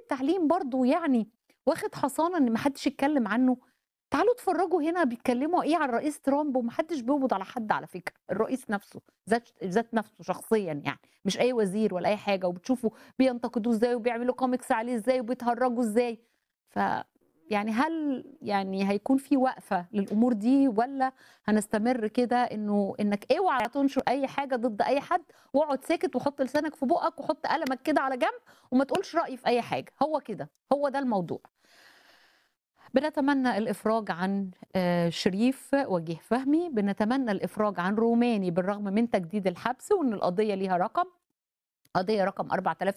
التعليم برضه يعني واخد حصانة إن ما حدش يتكلم عنه، تعالوا اتفرجوا هنا بيتكلموا إيه عن الرئيس ترامب وما حدش بيقبض على حد على فكرة، الرئيس نفسه ذات ذات نفسه شخصيًا يعني، مش أي وزير ولا أي حاجة، وبتشوفوا بينتقدوه إزاي وبيعملوا comics عليه إزاي وبيتهرجوا إزاي، ف يعني هل يعني هيكون في وقفة للأمور دي والّا هنستمر كده إنه إنك اوعى تنشر أي حاجة ضد أي حد، واقعد ساكت وحُط لسانك في بُقك وحُط قلمك كده على جنب وما تقولش رأي في أي حاجة، هو كده، هو ده الموضوع. بنتمنى الإفراج عن آآ شريف وجيه فهمي، بنتمنى الإفراج عن روماني بالرغم من تجديد الحبس وإن القضية ليها رقم، قضية رقم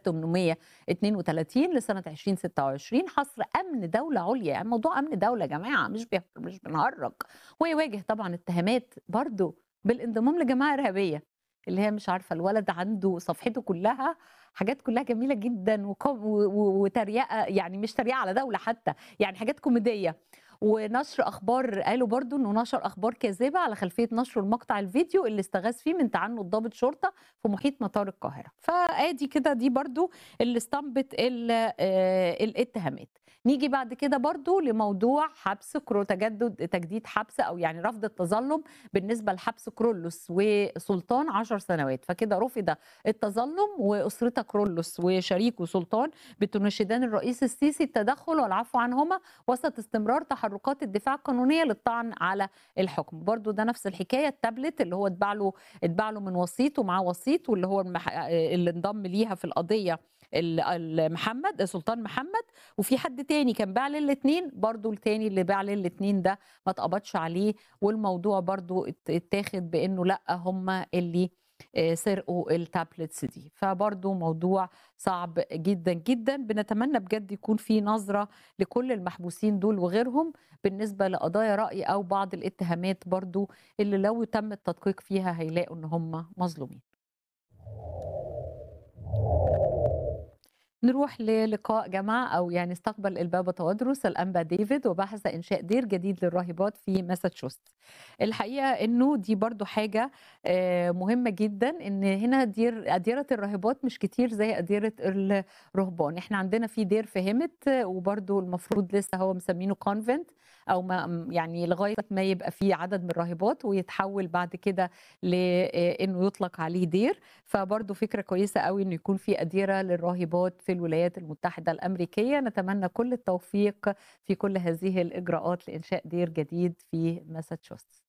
4832 لسنة 2026 حصر أمن دولة عليا، يعني موضوع أمن دولة يا جماعة مش بيه مش بنهرج، ويواجه طبعًا اتهامات برضه بالانضمام لجماعة إرهابية، اللي هي مش عارفة الولد عنده صفحته كلها حاجات كلها جميلة جدًا وك و و وتريقة يعني مش تريقة على دولة حتى، يعني حاجات كوميدية، ونشر أخبار قالوا برضه إنه نشر أخبار كاذبة على خلفية نشره لمقطع الفيديو اللي استغاث فيه من تعنت ضابط شرطة في محيط مطار القاهرة، فآدي كده دي برضه اللي استنبط ال آآ الاتهامات. نيجي بعد كده برضه لموضوع حبس كرو تجدد تجديد حبس أو يعني رفض التظلم بالنسبة لحبس كرولوس وسلطان 10 سنوات، فكده رُفض التظلم وأسرتا كرولوس وشريكه سلطان بتناشدان الرئيس السيسي التدخل والعفو عنهما وسط استمرار تحركات الدفاع القانونية للطعن على الحكم، برضه ده نفس الحكاية التابلت اللي هو اتباع له اتباع له من وسيط ومعاه وسيط واللي هو المح اللي انضم ليها في القضية ال ال محمد سلطان محمد، وفي حد تاني كان باع للاتنين برضه التاني اللي باع للاتنين ده ما اتقبضش عليه، والموضوع برضه ات اتاخد بإنه لأ هم اللي آآ سرقوا التابلتس دي، فبرضه موضوع صعب جدًا، جدًا، بنتمنى بجد يكون في نظرة لكل المحبوسين دول وغيرهم بالنسبة لقضايا رأي أو بعض الاتهامات برضه اللي لو تم التدقيق فيها هيلاقوا إن هم مظلومين. نروح للقاء جمع أو يعني استقبل البابا تودرس الأنبا ديفيد وبحث إنشاء دير جديد للراهبات في ماساتشوستس. الحقيقة إنه دي برضه حاجة آآ مهمة جدًا إن هنا دير أديرة الراهبات مش كتير زي أديرة الرهبان، إحنا عندنا في دير في هيمت وبرضه المفروض لسه هو مسمينه convent أو ما يعني لغاية ما يبقى في عدد من الراهبات ويتحول بعد كده ل آآ إنه يُطلق عليه دير، فبرضه فكرة كويسة أوي إنه يكون في أديرة للراهبات في الولايات المتحدة الأمريكية، نتمنى كل التوفيق في كل هذه الإجراءات لإنشاء دير جديد في ماساتشوستس.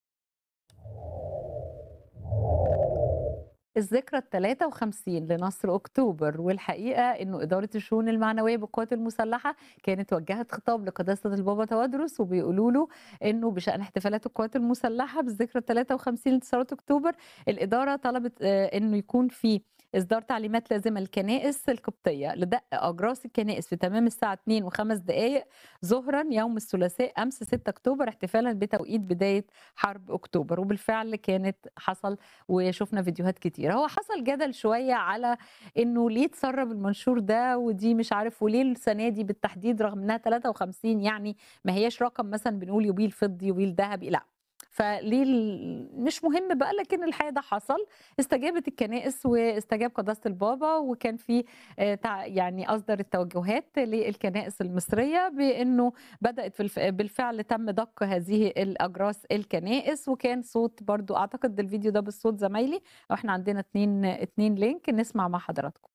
الذكرى ال53 لنصر أكتوبر، والحقيقة إنه إدارة الشؤون المعنوية بالقوات المسلحة كانت وجهت خطاب لقداسة البابا تودرس وبيقولوا له إنه بشأن احتفالات القوات المسلحة بالذكرى ال53 لانتصارات أكتوبر، الإدارة طلبت آآ إنه يكون في إصدار تعليمات لازمة للكنائس القبطية لدق أجراس الكنائس في تمام الساعة 14:05 ظهرًا يوم الثلاثاء أمس 6 أكتوبر احتفالًا بتوقيت بداية حرب أكتوبر، وبالفعل كانت حصل وشُفنا فيديوهات كتيرة. هو حصل جدل شوية على إنه ليه اتسرب المنشور ده ودي مش عارف وليه السنة دي بالتحديد رغم إنها 53 يعني ما هياش رقم مثلًا بنقول يوبيل فضي، يوبيل ذهبي، لأ. فليه ال مش مهم بقى لكن الحقيقة ده حصل، استجابت الكنائس واستجاب قداسة البابا وكان في آآ تع يعني أصدر التوجهات للكنائس المصرية بإنه بدأت في الف بالفعل تم دق هذه الأجراس الكنائس وكان صوت برضه أعتقد الفيديو ده بالصوت زمايلي، وإحنا عندنا 2 2 لينك نسمع مع حضراتكم.